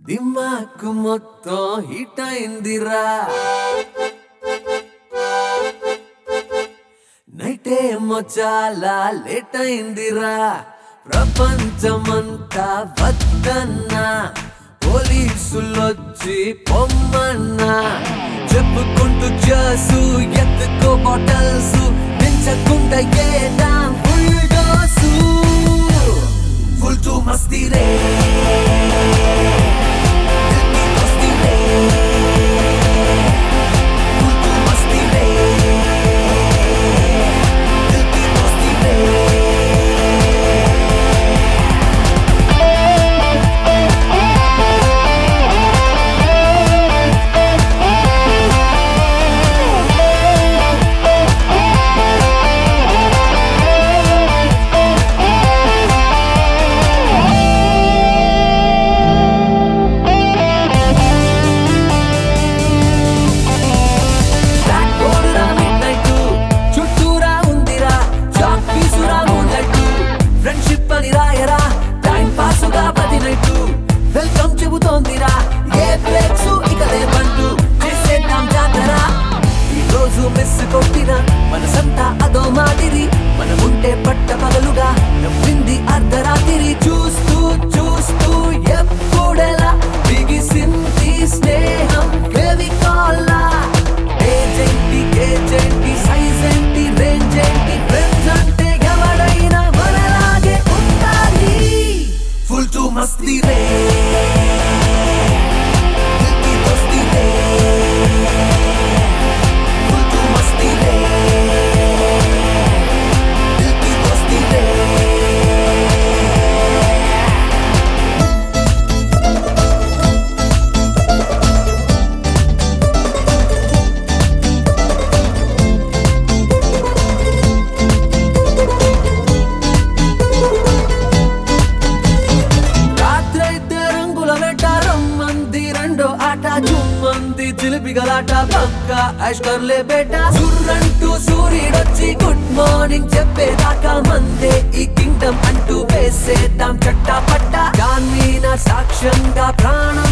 దిమాకు మొత్తం హిట్ అయిందిరా నైట్ ఏమో చాలా లేట్ అయిందిరా ప్రపంచమంతా వద్దన్నా పోలీసులొచ్చి పొమ్మన్నా చెప్పుకుంటూ చేసు ఎత్తుకో బాటల్స్ పెంచకుండా ఏదా ఫుల్ డోసు ఫుల్ టు మస్తీ రే దిల్ కి దోస్తీ రే ఫుల్ టు మస్తీ రే దిల్ కి దోస్తీ రే బ్లాక్ బోర్డ్ రా మిడ్ నైట్ చుట్టూరా ఉందిరా చాక్ పీసురా మూన్ లైట్ ఫ్రెండ్షిప్ అని రాయరా టైం పాస్ గా ప్రతి నైట్ వెల్కమ్ చెబుతోందిరా ఏ బ్రేక్స్ ఇక లేవంటూ చేసేద్దాం జాతర ఈ రోజు మిస్ కొట్టిన మనసంతా అదో మాదిరి మనముంటే పట్ట పగలుగా నవ్వింది అర్ధరాత్రి చూస్తూ చూస్తూ ఎప్పుడెలా బిగిసింది స్నేహం ఫెవికాల్లా ఏజెంటి ఏజెంటి సైజ్ ఏంటి రేంజ్ ఏంటి ఫ్రెండ్స్ అంటే ఎవడైనా మనలాగే ఉండాలి ఫుల్ టు మస్తీ రే దిల్ కి దోస్తీ రే ఫుల్ టు మస్తీ రే దిల్ కి దోస్తీ రే రాత్రైతే రంగుల వేట రమ్మంది రెండో ఆట జుమ్మంది చిలిపి గలాట పక్క ఐశ్వర్లే బేట సుర్రంటూ సూర్యుడొచ్చి గుడ్ మార్నింగ్ చెప్పేదాకా మందే ఈ కింగ్డమ్ అంటూ వేసేద్దాం చట్టా పట్ట దాని సాక్ష్యంగా ప్రాణం